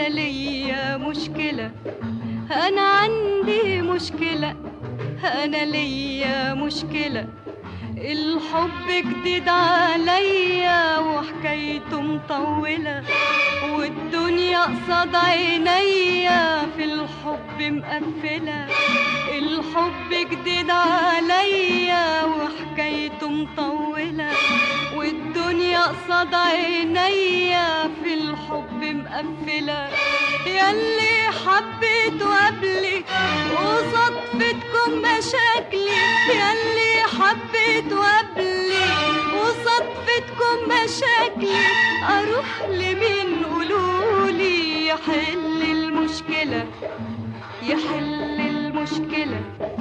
انا ليا مشكلة انا عندي مشكلة انا ليا مشكلة الحب جديد عليا وحكايته مطولة والدنيا قصاد عينيا في الحب مقفلة الحب جديد عليا وحكايته مطولة والدنيا قصاد عينيا في الحب مقفلة ياللي حبيته قبلي وصدفتكم مشاكلي ياللي حبيته قبلي وصدفتكم مشاكلي اروح لمين قولولي يحل المشكلة يحل المشكلة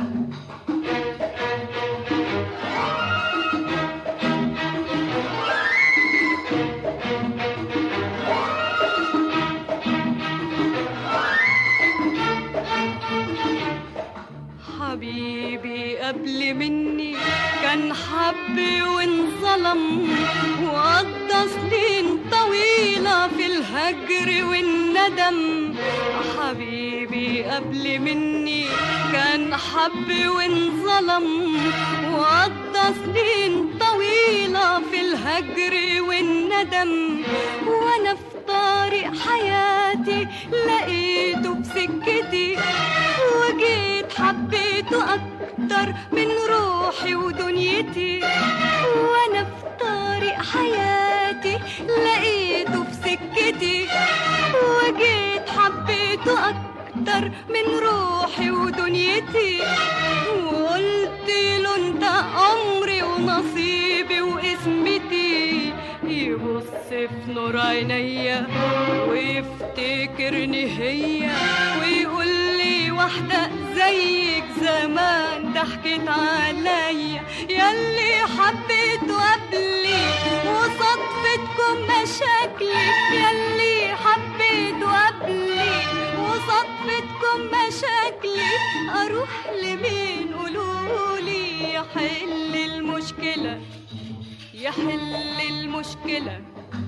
حبيبي قبل مني كان حبي وانظلم وقضى سنين طويلة في الهجر والندم حبيبي قبل مني كان حبي وانظلم وقضى سنين طويلة في الهجر والندم وانا في طريق حياتي لقيته بسكتي وجيت حبيته أكتر من روحي ودنيتي وأنا في طريق حياتي لقيته في سكتي وجيت حبيته أكتر من روحي ودنيتي وقلت له انت عمري ونصيبي واسمتي يبص في نور عينيا ويفتكرني هي ويقول لي واحدة زيك زمان ضحكت عليا ياللي حبيته قبلي وصدفتكم مشاكلي ياللي حبيته قبلي وصدفتكم مشاكلي اروح لمين قولولي يحل المشكلة يحل المشكلة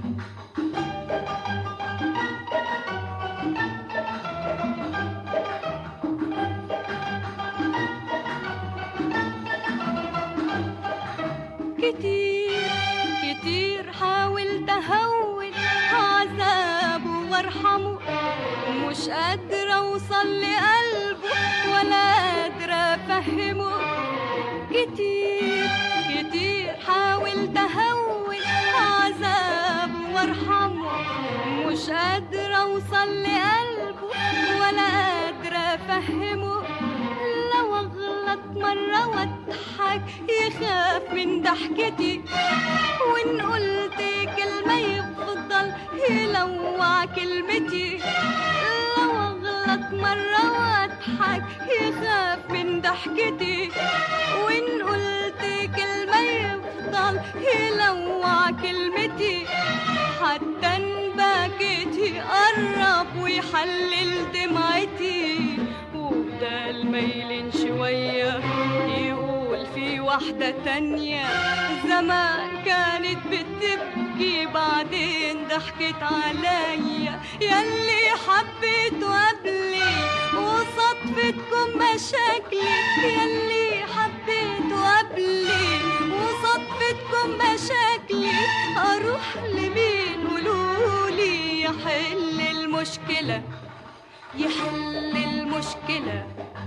كتير كتير حاولت اهون عذابه وارحمه مش قادرة اوصل لقلبه ولا قادرة افهمه كتير كتير حاولت اهون عذابه وارحمه مش قادرة اوصل لقلبه ولا قادرة افهمه لو اغلط مرة واضحك يخاف من ضحكتي وان قلت كلمة يفضل يلوع كلمتي لو اغلط مرة واضحك يخاف من ضحكتي وان قلت كلمة يفضل يلوع كلمتي حتى ان بكيتي قرب ويحلل دمعتي وبدال ما يلين شوية يقول في واحدة تانية زمان كانت بتبكي بعدين ضحكت عليا ياللي حبيته قبلي وصدفتكم مشاكلي ياللي حبيته قبلي وصدفتكم مشاكلي اروح لمين قولولي يحل المشكلة يحل المشكلة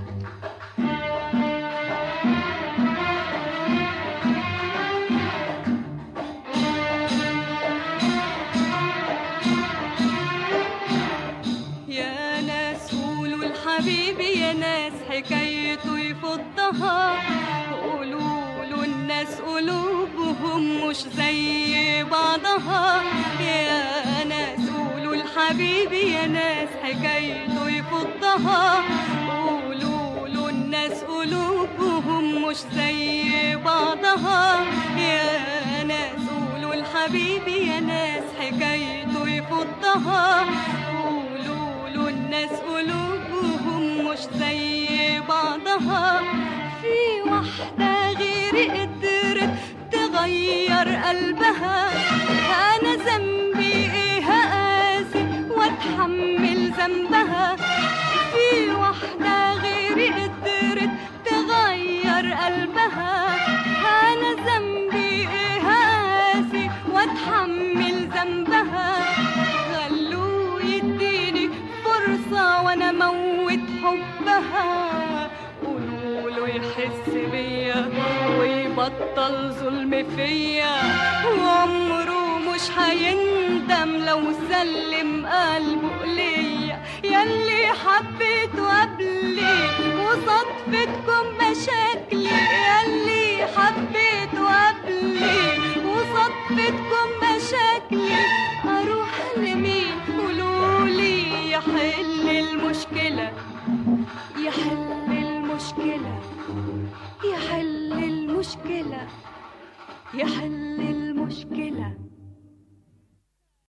يا ناس قولوا لحبيبي يا ناس حكايته يفضها قولوا له الناس قلوبهم مش زي بعضها يا ناس قولوا لحبيبي يا ناس حكايته يفضها قولوا له الناس قلوبهم مش زي بعضها يا ناس قولوا لحبيبي يا ناس حكايته يفضها قولوا له الناس قلوبهم مش زي بعضها في واحدة غيري قدرت تغير قلبها أنا ذنبي إيه أقاسي وأتحمل معاه قولوا له يحس بيا ويبطل ظلم فيا وعمره مش هيندم لو سلم قلبه ليا ياللي حبيته قبلي وصدفتكم مشاكلي ياللي حبيته قبلي وصدفتكم مشاكلي اروح لمين قولولي يحل المشكله يحل المشكله يحل المشكله يحل المشكله